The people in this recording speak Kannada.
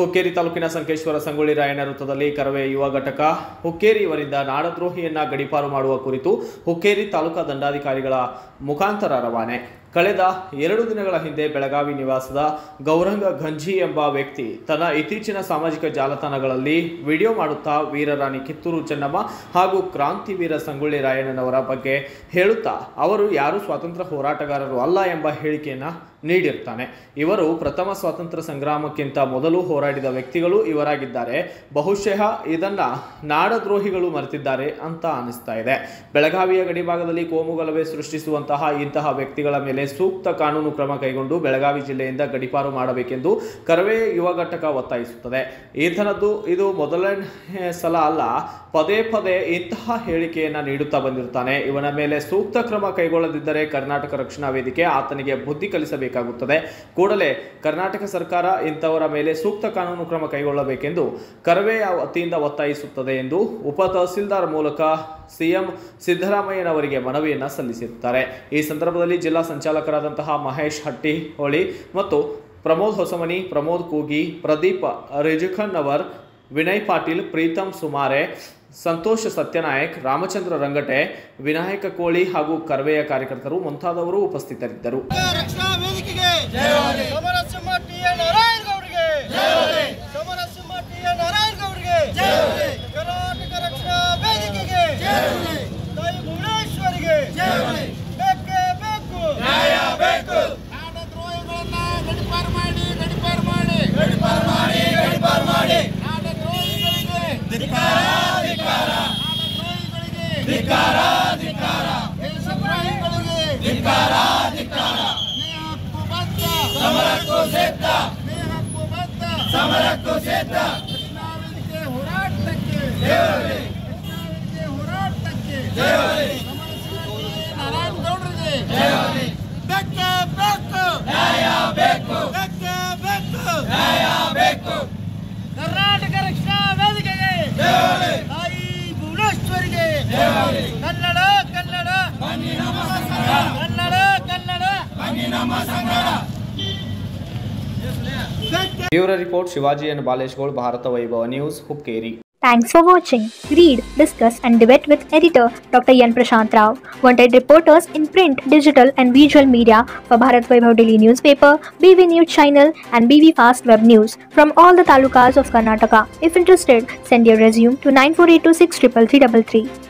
ಹುಕ್ಕೇರಿ ತಾಲೂಕಿನ ಸಂಕೇಶ್ವರ ಸಂಗೊಳ್ಳಿ ರಾಯಣ್ಣ ವೃತ್ತದಲ್ಲಿ ಕರವೇ ಯುವ ಘಟಕ ಹುಕ್ಕೇರಿ ಇವರಿಂದ ನಾಡದ್ರೋಹಿಯನ್ನ ಗಡಿಪಾರು ಮಾಡುವ ಕುರಿತು ಹುಕ್ಕೇರಿ ತಾಲೂಕಾ ದಂಡಾಧಿಕಾರಿಗಳ ಮುಖಾಂತರ ರವಾನೆ ಕಳೆದ ಎರಡು ದಿನಗಳ ಹಿಂದೆ ಬೆಳಗಾವಿ ನಿವಾಸದ ಗೌರಂಗ ಗಂಜಿ ಎಂಬ ವ್ಯಕ್ತಿ ತನ್ನ ಇತ್ತೀಚಿನ ಸಾಮಾಜಿಕ ಜಾಲತಾಣಗಳಲ್ಲಿ ವಿಡಿಯೋ ಮಾಡುತ್ತಾ ವೀರರಾಣಿ ಕಿತ್ತೂರು ಚೆನ್ನಮ್ಮ ಹಾಗೂ ಕ್ರಾಂತಿವೀರ ಸಂಗೊಳ್ಳಿ ರಾಯಣ್ಣನವರ ಬಗ್ಗೆ ಹೇಳುತ್ತಾ ಅವರು ಯಾರು ಸ್ವಾತಂತ್ರ್ಯ ಹೋರಾಟಗಾರರು ಅಲ್ಲ ಎಂಬ ಹೇಳಿಕೆಯನ್ನು ನೀಡಿರ್ತಾನೆ ಇವರು ಪ್ರಥಮ ಸ್ವಾತಂತ್ರ್ಯ ಸಂಗ್ರಾಮಕ್ಕಿಂತ ಮೊದಲು ಹೋರಾಡಿದ ವ್ಯಕ್ತಿಗಳು ಇವರಾಗಿದ್ದಾರೆ ಬಹುಶಃ ಇದನ್ನ ನಾಡದ್ರೋಹಿಗಳು ಮರೆತಿದ್ದಾರೆ ಅಂತ ಅನಿಸ್ತಾ ಇದೆ ಬೆಳಗಾವಿಯ ಗಡಿಭಾಗದಲ್ಲಿ ಕೋಮುಗಲಭೆ ಸೃಷ್ಟಿಸುವಂತಹ ಇಂತಹ ವ್ಯಕ್ತಿಗಳ ಮೇಲೆ ಸೂಕ್ತ ಕಾನೂನು ಕ್ರಮ ಕೈಗೊಂಡು ಬೆಳಗಾವಿ ಜಿಲ್ಲೆಯಿಂದ ಗಡಿಪಾರು ಮಾಡಬೇಕೆಂದು ಕರವೇ ಯುವ ಘಟಕ ಒತ್ತಾಯಿಸುತ್ತದೆ ಈತನದ್ದು ಇದು ಮೊದಲನೇ ಸಲ ಅಲ್ಲ ಪದೇ ಪದೇ ಇಂತಹ ಹೇಳಿಕೆಯನ್ನು ನೀಡುತ್ತಾ ಬಂದಿರುತ್ತಾನೆ ಇವನ ಮೇಲೆ ಸೂಕ್ತ ಕ್ರಮ ಕೈಗೊಳ್ಳದಿದ್ದರೆ ಕರ್ನಾಟಕ ರಕ್ಷಣಾ ವೇದಿಕೆ ಆತನಿಗೆ ಬುದ್ಧಿ ಕಲಿಸಬೇಕಾಗುತ್ತದೆ ಕೂಡಲೇ ಕರ್ನಾಟಕ ಸರ್ಕಾರ ಇಂಥವರ ಮೇಲೆ ಸೂಕ್ತ ಕಾನೂನು ಕ್ರಮ ಕೈಗೊಳ್ಳಬೇಕೆಂದು ಕರವೆಯ ವತಿಯಿಂದ ಒತ್ತಾಯಿಸುತ್ತದೆ ಎಂದು ಉಪ ತಹಸೀಲ್ದಾರ್ ಮೂಲಕ ಸಿಎಂ ಸಿದ್ದರಾಮಯ್ಯನವರಿಗೆ ಮನವಿಯನ್ನು ಸಲ್ಲಿಸಿರುತ್ತಾರೆ ಈ ಸಂದರ್ಭದಲ್ಲಿ ಜಿಲ್ಲಾ ಸಂಚಾಲಕರಾದಂತಹ ಮಹೇಶ್ ಹಟ್ಟಿಹೊಳಿ ಮತ್ತು ಪ್ರಮೋದ್ ಹೊಸಮನಿ ಪ್ರಮೋದ್ ಕೂಗಿ ಪ್ರದೀಪ್ ರಿಜುಖನ್ ಅವರ್ ವಿನಯ್ ಪಾಟೀಲ್ ಪ್ರೀತಮ್ ಸುಮಾರೆ ಸಂತೋಷ್ ಸತ್ಯನಾಯಕ್ ರಾಮಚಂದ್ರ ರಂಗಟೆ ವಿನಾಯಕ ಕೋಳಿ ಹಾಗೂ ಕರ್ವೆಯ ಕಾರ್ಯಕರ್ತರು ಮುಂತಾದವರು ಉಪಸ್ಥಿತರಿದ್ದರು ರಕ್ಷಣಾ ವೇದಿಕೆಗೆ ಸಮರಸಿಂಹ ಟಿ ಎ ನಾರಾಯಣ ಗೌಡ್ರಿಗೆ ಸಮರಸಿಂಹ ಟಿ ಎ ನಾರಾಯಣ ಗೌಡ್ರಿಗೆ ಕರ್ನಾಟಕ ರಕ್ಷಣಾ ವೇದಿಕೆಗೆ ತಾಯಿ ಭುವನೇಶ್ವರಿಗೆ ಬೇಕೇ ಬೇಕು ನ್ಯಾಯ ಬೇಕು ನಾಡದ್ರೋಹಿಗಳನ್ನ ಗಡಿಪಾರು ಮಾಡಿ ಗಡಿಪಾರು ಮಾಡಿ ಗಡಿಪಾರು ಮಾಡಿ ಗಡಿಪಾರು ಮಾಡಿ ನಾಡದ್ರೋಹಿಗಳಿಗೆ ಧಿಕ್ಕಾರ ಧಿಕ್ಕಾರ ನಾಡದ್ರೋಹಿಗಳಿಗೆ ಧಿಕ್ಕಾರ ಧಿಕ್ಕಾರ ದೇಶದ್ರೋಹಿಗಳಿಗೆ ಧಿಕ್ಕಾರ ಧಿಕ್ಕಾರ ಹಕ್ಕು ಬದ್ಧ ಸಮರಕ್ಕೂ ಸಿದ್ಧ ಹಕ್ಕು ಬದ್ಧ ಸಮರಕ್ಕೂ ಸಿದ್ಧ ಕೃಷ್ಣಾ ವೇದಿಕೆ ಹೋರಾಟಕ್ಕೆ ಕೃಷ್ಣಾ ವೇದಿಕೆ ಹೋರಾಟಕ್ಕೆ ನಾರಾಯಣ ಗೌಡರಿಗೆ ಬೇಕೇ ಬೇಕು ನ್ಯಾಯ ಬೇಕು ಬೇಕೇ ಬೇಕು ನ್ಯಾಯ ಬೇಕು ಕರ್ನಾಟಕ ರಕ್ಷಣಾ ವೇದಿಕೆಗೆ ತಾಯಿ ಭುವನೇಶ್ವರಿಗೆ Kannada Kannada Kannada Kannada bureau report Shivaji N ಬಾಲೇಶ್ಗೋಳ್ Bharata Vaibhava news Hukkeri Thanks for watching. Read, discuss, and debate with editor Dr. Yan Prashant Rao. Wanted reporters in print, digital, and visual media for Bharat Vaibhav Daily Newspaper, BV News Channel, and BV Fast Web News from all the talukas of Karnataka. If interested, send your resume to 9482633333.